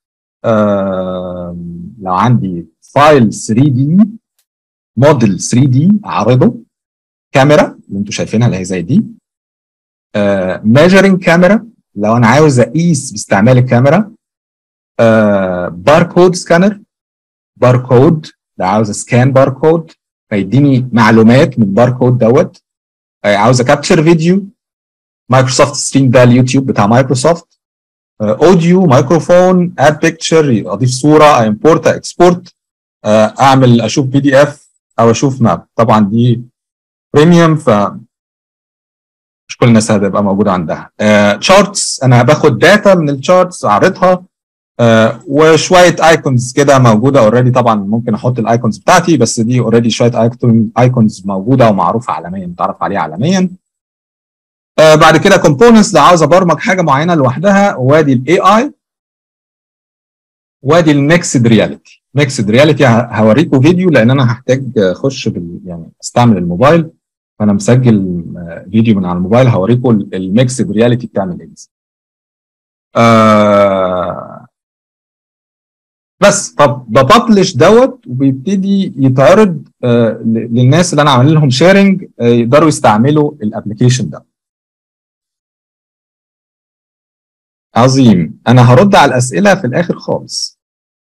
لو عندي فايل 3 دي موديل 3 دي اعرضه كاميرا اللي انتم شايفينها اللي هي زي دي ميجرنج كاميرا لو انا عاوز اقيس باستعمال الكاميرا باركود سكانر باركود لو عاوز اسكان باركود فيديني معلومات من الباركود دوت عاوز اكابتشر فيديو مايكروسوفت ستريم ده اليوتيوب بتاع مايكروسوفت اوديو مايكروفون اد بيكتشر اضيف صوره امبورت اكسبورت اعمل اشوف بي دي اف او اشوف ماب طبعا دي بريميوم ف مش كل الناس هتبقى موجوده عندها تشارتس انا باخد داتا من التشارتس اعرضها آه وشويه ايكونز كده موجوده اوريدي طبعا ممكن احط الايكونز بتاعتي بس دي اوريدي شويه ايكونز موجوده ومعروفه عالميا متعرف عليها عالميا آه بعد كده كومبوننتس لو عاوز ابرمج حاجه معينه لوحدها وادي الاي اي وادي الميكسد رياليتي ميكسد رياليتي هوريكم فيديو لان انا هحتاج اخش بال يعني استعمل الموبايل فانا مسجل فيديو من على الموبايل هوريكم الميكسد رياليتي بتعمل ايه آه بس طب ببلش دوت وبيبتدي يتعرض آه للناس اللي انا عامل لهم شيرنج آه يقدروا يستعملوا الابلكيشن ده عظيم انا هرد على الاسئله في الاخر خالص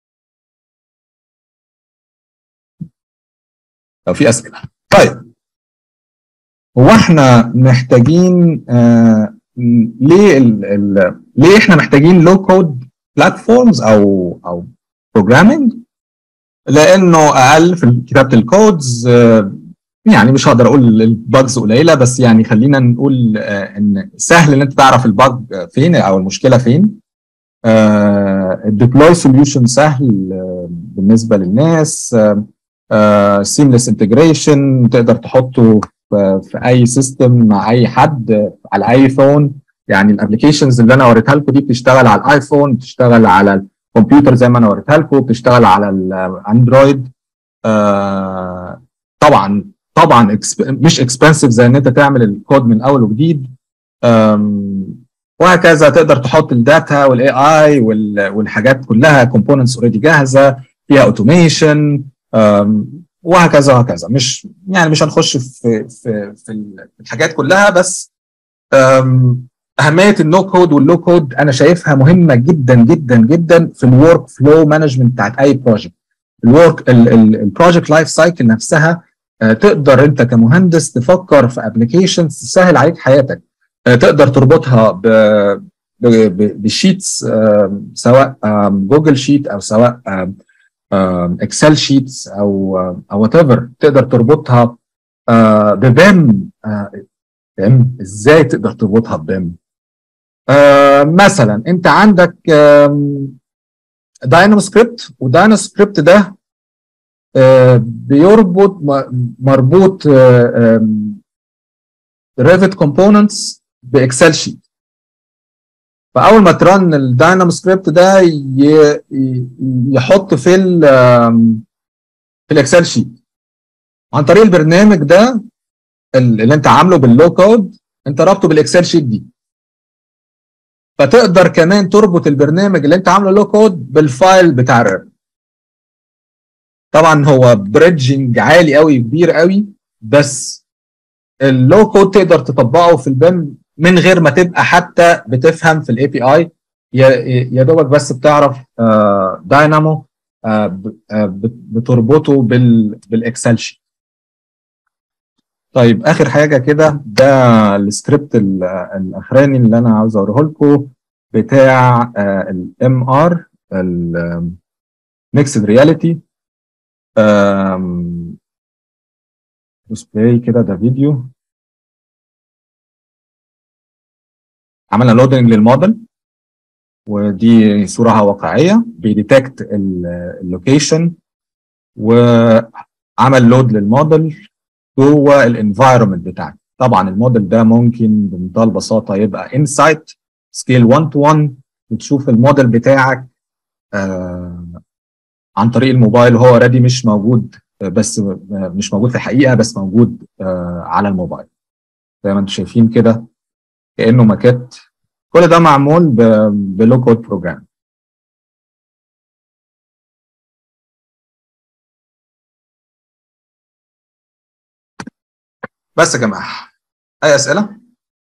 لو في اسئله طيب هو احنا محتاجين آه ليه ال ال ليه احنا محتاجين لو كود بلاتفورمز او او بروجرامينج لانه اقل في كتابه الكودز يعني مش هقدر اقول الباجز قليله بس يعني خلينا نقول ان سهل ان انت تعرف الباج فين او المشكله فين الديبلوي سوليوشن سهل بالنسبه للناس سيمليس انتجريشن تقدر تحطه في اي سيستم مع اي حد على اي فون يعني الابلكيشنز اللي انا وريتها لكم دي بتشتغل على الايفون بتشتغل على الكمبيوتر زي ما انا وريتها لكم بتشتغل على الاندرويد آه طبعا طبعا exp- مش اكسبنسيف زي ان انت تعمل الكود من اول وجديد آم، وهكذا تقدر تحط الداتا والاي اي والحاجات كلها كومبوننتس اوريدي جاهزه فيها اوتوميشن وهكذا وهكذا مش يعني مش هنخش في في في الحاجات كلها بس آم، اهميه النو كود واللو كود انا شايفها مهمه جدا جدا جدا في الورك فلو مانجمنت بتاعت اي بروجكت الورك البروجكت لايف سايكل نفسها آه، تقدر انت كمهندس تفكر في ابلكيشنز تسهل عليك حياتك آه، تقدر تربطها ب ب- ب- بشيتس آم، سواء آم، جوجل شيت او سواء آم، آم، اكسل شيتس او او وات ايفر تقدر تربطها آه، ببيم آه، بيم ازاي تقدر تربطها ببيم آه، مثلا انت عندك داينامو سكريبت وداينامو سكريبت ده آه، بيربط م- مربوط ريفت كومبوننتس باكسل شيت فاول ما ترن الداينامو سكريبت ده ي- ي- يحط في ال آم، في الاكسل شيت عن طريق البرنامج ده ال- اللي انت عامله باللو كود انت رابطه بالاكسل شيت دي فتقدر كمان تربط البرنامج اللي انت عامله لو كود بالفايل بتاع الريب طبعا هو بريدجنج عالي قوي كبير قوي بس اللو كود تقدر تطبقه في البيم من غير ما تبقى حتى بتفهم في الاي بي اي يا دوبك بس بتعرف داينامو بتربطه بال بالاكسل شيت طيب اخر حاجه كده ده السكريبت ال- الاخراني اللي انا عاوز اوريه لكم بتاع الام ار الميكسد رياليتي ديسبلاي كده ده فيديو عملنا لودنج للموديل ودي صورة واقعية بيديتكت اللوكيشن وعمل لود للموديل جوه الانفايرمنت بتاعك طبعا الموديل ده ممكن بمنتهى البساطة يبقى انسايت سكيل 1 تو 1 بتشوف الموديل بتاعك آه عن طريق الموبايل وهو اوريدي مش موجود آه، بس آه، مش موجود في الحقيقة بس موجود آه على الموبايل زي ما انتم شايفين كده كأنه ماكيت كل ده معمول بلو كود بروجرام بس يا جماعه اي اسئله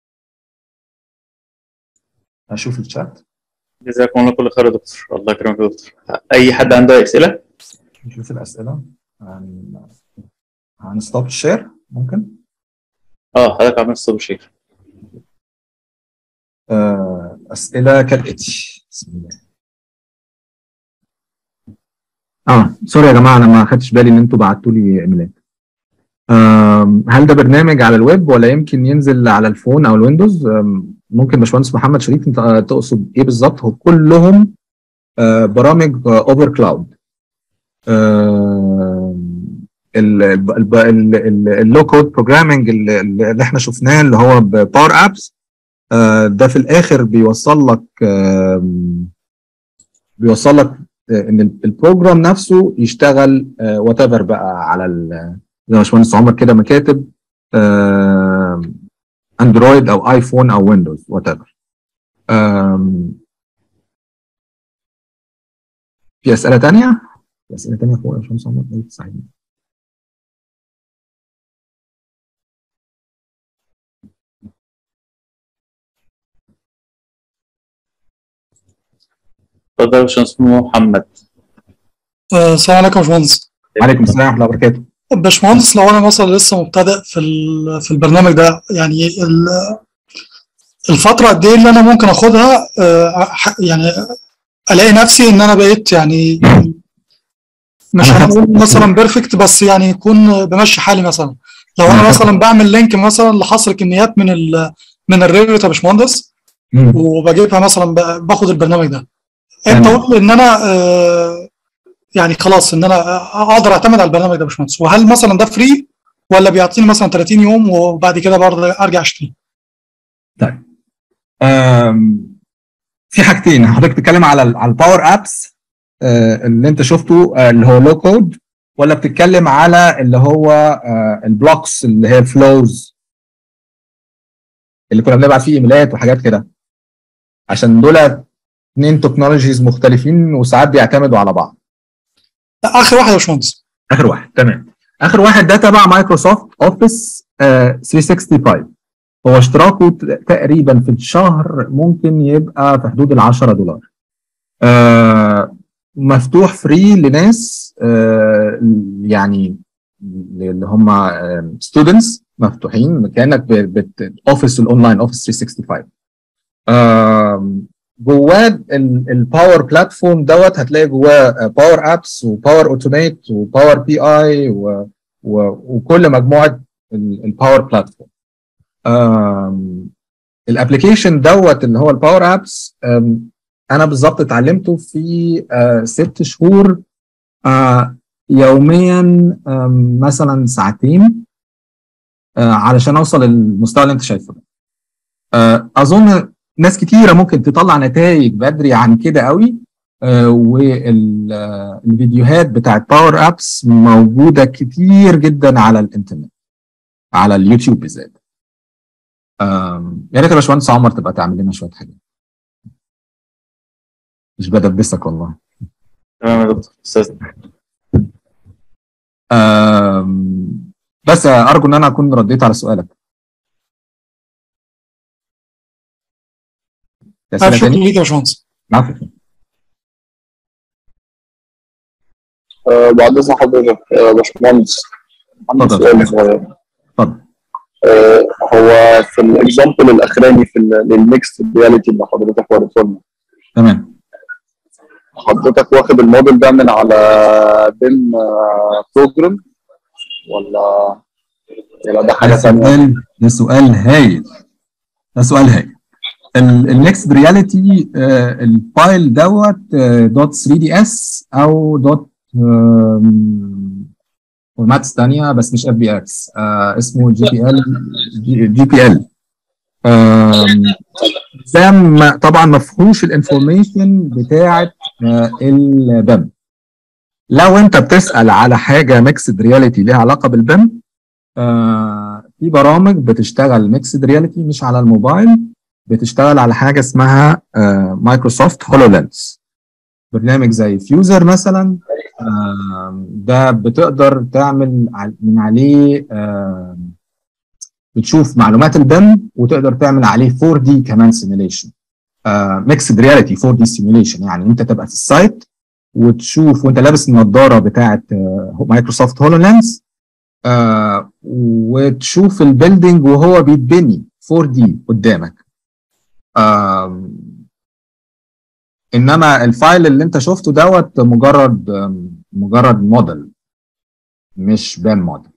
اشوف الشات جزاكم الله كل خير يا دكتور الله يكرمك يا دكتور اي حد عنده أي اسئله نشوف الاسئله هن... هنستوب الشير ممكن اه حضرتك عملت ستوب شير آه، اسئله كالاتي بسم الله اه سوري يا جماعه انا ما خدتش بالي ان انتوا بعتوا لي ايميلات آم، هل ده برنامج على الويب ولا يمكن ينزل على الفون او الويندوز آم، ممكن باشمهندس محمد شريف انت آه، تقصد ايه بالظبط هو كلهم آه، برامج اوفر كلاود اللو كود بروجرامنج اللي احنا شفناه اللي هو بباور ابس ده في الاخر بيوصل لك آم، بيوصل لك آه، ان البروجرام نفسه يشتغل وات ايفر بقى على ال- زي ما باشمهندس عمر كده ما كاتب آم، اندرويد او ايفون او ويندوز وات ايفر في اسئله تانية؟ في اسئله تانية فوق يا باشمهندس عمر إيه تساعدني اتفضل يا باشمهندس محمد آه، السلام عليكم يا باشمهندس عليكم السلام ورحمه الله وبركاته باشمهندس لو انا مثلا لسه مبتدئ في ال- في البرنامج ده يعني ال- الفتره قد ايه اللي انا ممكن اخدها آه، ح- يعني الاقي نفسي ان انا بقيت يعني مش أنا هنقول مثلا بيرفكت بس يعني يكون بمشي حالي مثلا لو انا أنا مثلا بعمل لينك مثلا لحصر كميات من ال من الريفت يا باشمهندس مم. وبجيبها مثلا ب- باخد البرنامج ده امتى تمام. اقول ان انا آه، يعني خلاص ان انا اقدر اعتمد على البرنامج ده يا باشمهندس وهل مثلا ده فري ولا بيعطيني مثلا 30 يوم وبعد كده برضه ارجع اشتري آم، في حاجتين حضرتك بتتكلم على ال على الباور ابس اللي انت شفته آه، اللي هو لو كود ولا بتتكلم على اللي هو آه البلوكس اللي هي الفلوز اللي كنا بنبعت فيه ايميلات وحاجات كده عشان دول اثنين تكنولوجيز مختلفين وساعات بيعتمدوا على بعض لا اخر واحد يا باشمهندس اخر واحد تمام اخر واحد ده تبع مايكروسوفت اوفيس 365 هو اشتراكه تقريبا في الشهر ممكن يبقى في حدود ال 10 دولار آه مفتوح فري لناس آه يعني اللي هم ستودنتس مفتوحين كانك بت اوفيس الاونلاين اوفيس 365 آه جواه الباور بلاتفورم دوت هتلاقي جواه باور ابس وباور اوتوميت وباور بي اي وكل مجموعه الباور بلاتفورم الابلكيشن دوت اللي هو الباور ابس انا بالظبط اتعلمته في uh, ست شهور uh, يوميا um, مثلا ساعتين uh, علشان اوصل للمستوى اللي انت شايفه ده اظن ناس كتيره ممكن تطلع نتائج بدري عن كده قوي والفيديوهات بتاعت باور ابس موجوده كتير جدا على الانترنت على اليوتيوب بالذات يا ريت يا باشمهندس عمر تبقى تعمل لنا شويه حاجات مش بدبسك والله تمام يا دكتور استاذ بس ارجو ان انا اكون رديت على سؤالك شكرا ليك يا باشمهندس عفوا أه بعد اذن حضرتك يا باشمهندس عندي اتفضل. سؤال صغير اتفضل أه هو في الاكزامبل الاخراني في الميكس رياليتي اللي حضرتك وريته لنا تمام حضرتك واخد الموديل ده من على بيم بروجرام ولا ولا ده حاجه ده ثانيه؟ سؤال ده سؤال هايل ده سؤال هايل الميكسد رياليتي الفايل دوت دوت 3 دي اس او دوت فورماتس ثانيه بس مش اف بي اكس اسمه جي بي ال جي بي ال ده ما- طبعا ما فيهوش الانفورميشن بتاعه البيم لو انت بتسال على حاجه ميكسد رياليتي ليها علاقه بالبيم آه، في برامج بتشتغل ميكسد رياليتي مش على الموبايل بتشتغل على حاجه اسمها مايكروسوفت هولو لينس برنامج زي فيوزر مثلا آه، ده بتقدر تعمل ع- من عليه آه، بتشوف معلومات البيم وتقدر تعمل عليه 4 دي كمان سيميليشن ميكسد رياليتي 4 دي سيميليشن يعني انت تبقى في السايت وتشوف وانت لابس النضاره بتاعه مايكروسوفت هولو لينس آه وتشوف البيلدينج وهو بيتبني 4 دي قدامك آه انما الفايل اللي انت شفته دوت مجرد آم، مجرد موديل مش بام موديل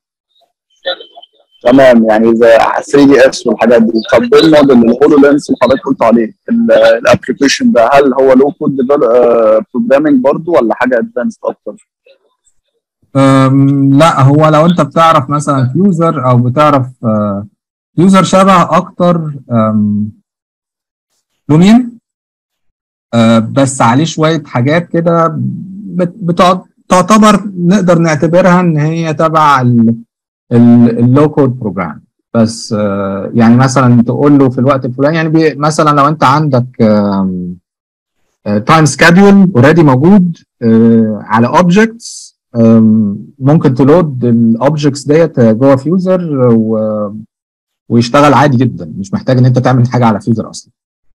تمام يعني زي 3 دي اس والحاجات دي طب ايه الموديل الهولو لينس اللي حضرتك قلت عليه الابلكيشن ده هل هو لو كود بروجرامنج برضه ولا حاجه ادفانسد اكتر؟ أم، لا هو لو انت بتعرف مثلا فيوزر او بتعرف فيوزر شبه اكتر أم، لومين أه، بس عليه شويه حاجات كده بت- بتع- تعتبر نقدر نعتبرها ان هي تبع اللو كود بروجرام بس أه، يعني مثلا تقول له في الوقت الفلاني يعني بي- مثلا لو انت عندك تايم سكادول اوريدي موجود أه، على اوبجكتس ممكن تلود الاوبجكتس ديت جوه فيوزر و... ويشتغل عادي جدا مش محتاج ان انت تعمل حاجه على فيوزر اصلا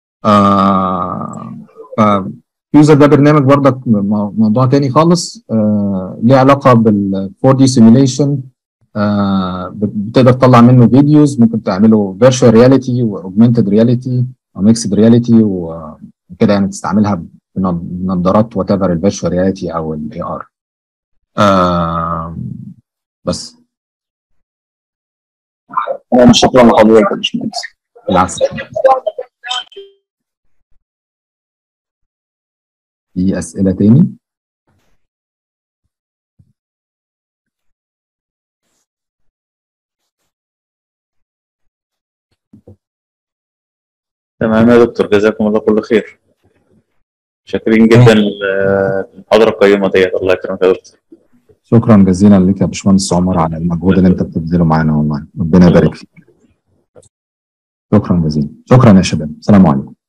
آه فيوزر ده برنامج برضك مو- موضوع تاني خالص آه ليه علاقه بال 4 دي سيميليشن آه بت- بتقدر تطلع منه فيديوز ممكن تعمله فيرتشوال رياليتي واوجمانتد رياليتي او ميكسد رياليتي وكده يعني تستعملها بنظارات وات ايفر الفيرتشوال رياليتي او الاي ار آه بس تمام شكرا لحضرتك يا باشمهندس العفو في أسئلة تاني؟ تمام يا دكتور جزاكم الله كل خير شاكرين جدا للمحاضرة القيمة ديت الله يكرمك يا دكتور شكرا جزيلا لك يا باشمهندس عمر على المجهود اللي انت بتبذله معانا والله ربنا يبارك فيك شكرا جزيلا شكرا يا شباب السلام عليكم